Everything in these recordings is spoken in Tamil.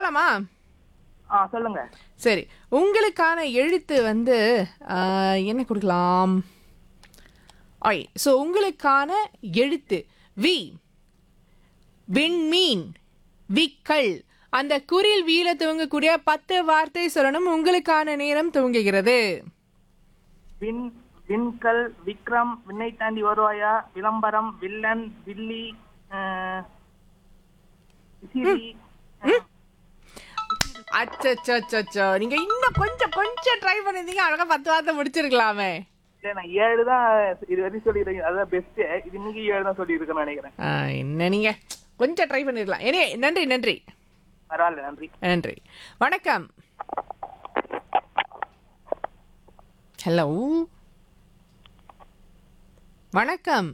போலாமா ஆ சொல்லுங்க சரி உங்களுக்கான எழுத்து வந்து ஆ, என்ன கொடுக்கலாம் ஐ ஸோ உங்களுக்கான எழுத்து வி விண்மீன் விக்கல் அந்த குறில் வீல துவங்கக்கூடிய பத்து வார்த்தை சொல்லணும் உங்களுக்கான நேரம் துவங்குகிறது வின் விண்கல் விக்ரம் விண்ணை தாண்டி வருவாயா விளம்பரம் வில்லன் வில்லி அஹ், விசிறி அஹ், அச்சோ நீங்க இன்னும் கொஞ்சம் கொஞ்சம் ட்ரை பண்ணிருந்தீங்க அழகா பத்து வார்த்தை முடிச்சிருக்கலாமே இல்ல, நான் ஏழு தான் இது வரைக்கும் சொல்லியிருக்கேன் அதான் பெஸ்ட் இது இன்னைக்கு ஏழு தான் சொல்லியிருக்கேன்னு நினைக்கிறேன் ஆ, என்ன நீங்க கொஞ்சம் ட்ரை பண்ணிருக்கலாம் ஏனே நன்றி நன்றி பரவாயில்ல நன்றி நன்றி வணக்கம் ஹலோ வணக்கம்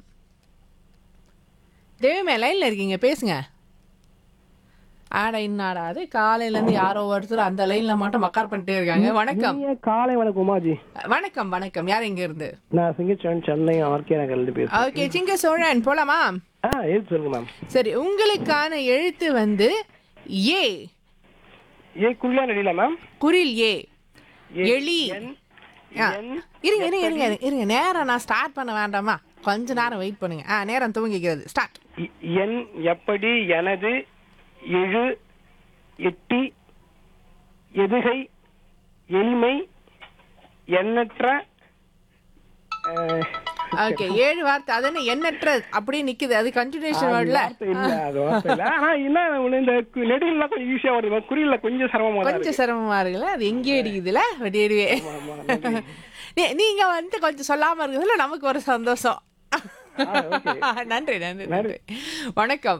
தேவிமே லைன்ல இருக்கீங்க பேசுங்க ஆடா இன்னாடா அது காலையில இருந்து யாரோ ஒருத்தர் அந்த லைன்ல மட்டும் மக்கார் பண்ணிட்டே இருக்காங்க வணக்கம் இனிய காலை வணக்கம் உமாஜி வணக்கம் வணக்கம் யார் எங்க இருந்து நான் சிங்கச்சோன் சென்னை ஆர்கே நகர்ல பேசுறேன் ஓகே சிங்க சோழன் போலாமா ஆ எழுத்து சொல்லுங்க மேம் சரி உங்களுக்கான எழுத்து வந்து ஏ ஏ குள்ளா நடில மேம் குரில் ஏ ஏ, எலி என், ஆ, என், இருங்க இருங்க இருங்க இருங்க நேரம் நான் ஸ்டார்ட் பண்ண வேண்டாமா கொஞ்ச நேரம் வெயிட் பண்ணுங்க ஆ நேரம் துவங்கிக்கிறது ஸ்டார்ட் இ- என் எப்படி எனது எழு எட்டி எதுகை எளிமை எண்ணற்ற அஹ், ஓகே ஏழு வார்த்தை அது என்ன எண்ணற்ற அப்படியே நிக்குது அது கண்டினியூஷன் அது வேர்ட்ல வார்த்தை இல்ல அது வார்த்தை இல்ல ஆனா என்ன ஒண்ணு இந்த கு- நெடில்லாம் கொஞ்சம் ஈஸியா வருது குறியில கொஞ்சம் சிரமமா தான் இருக்கு கொஞ்சம் சிரமமா இருக்குல்ல அது எங்கேயே அடிக்குதுல வெடியே ஆமா, நன்றி. நீங்க வந்து கொஞ்சம் சொல்லாம இருக்குதுல நமக்கு ஒரு சந்தோஷம் ஆ, okay. நன்றி நன்றி நன்றி வணக்கம்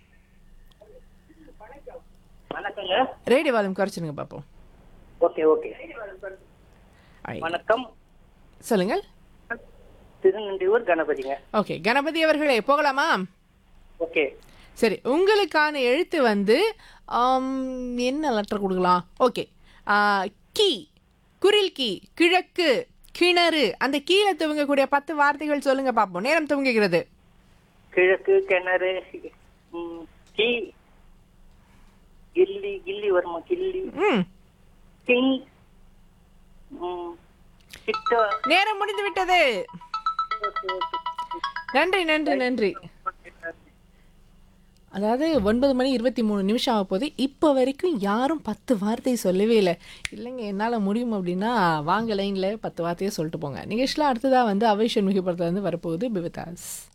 வணக்கங்க ரேடியோ வால்யூம் குறைச்சிருங்க பாப்போம் ஓகே ஓகே ஐ. வணக்கம் சொல்லுங்கள் திருநெல்வேலூர் கணபதிங்க ஓகே கணபதி அவர்களே போகலாமா ஓகே சரி உங்களுக்கான எழுத்து வந்து ஆம், என்ன லெட்டர் கொடுக்கலாம் ஓகே கீ குரில் கீ கிழக்கு கிணறு அந்த கீழே துவங்கக்கூடிய பத்து வார்த்தைகள் சொல்லுங்க பார்ப்போம் நேரம் துவங்குகிறது கிழக்கு கிணறு ம், கி கில்லி கில்லி வருமா கில்லி ம் கிங் ம், கிட்ட நேரம் முடிந்து விட்டது நன்றி நன்றி நன்றி அதாவது ஒன்பது மணி இருபத்தி மூணு நிமிஷம் ஆக போகுது இப்போ வரைக்கும் யாரும் பத்து வார்த்தை சொல்லவே இல்லை இல்லைங்க என்னால் முடியும் அப்படின்னா வாங்க லைனில் பத்து வார்த்தையை சொல்லிட்டு போங்க நிகழ்ச்சியில் அடுத்ததாக வந்து அவைஷன் மிகப்படத்துலேருந்து வரப்போகுது பிபிதாஸ்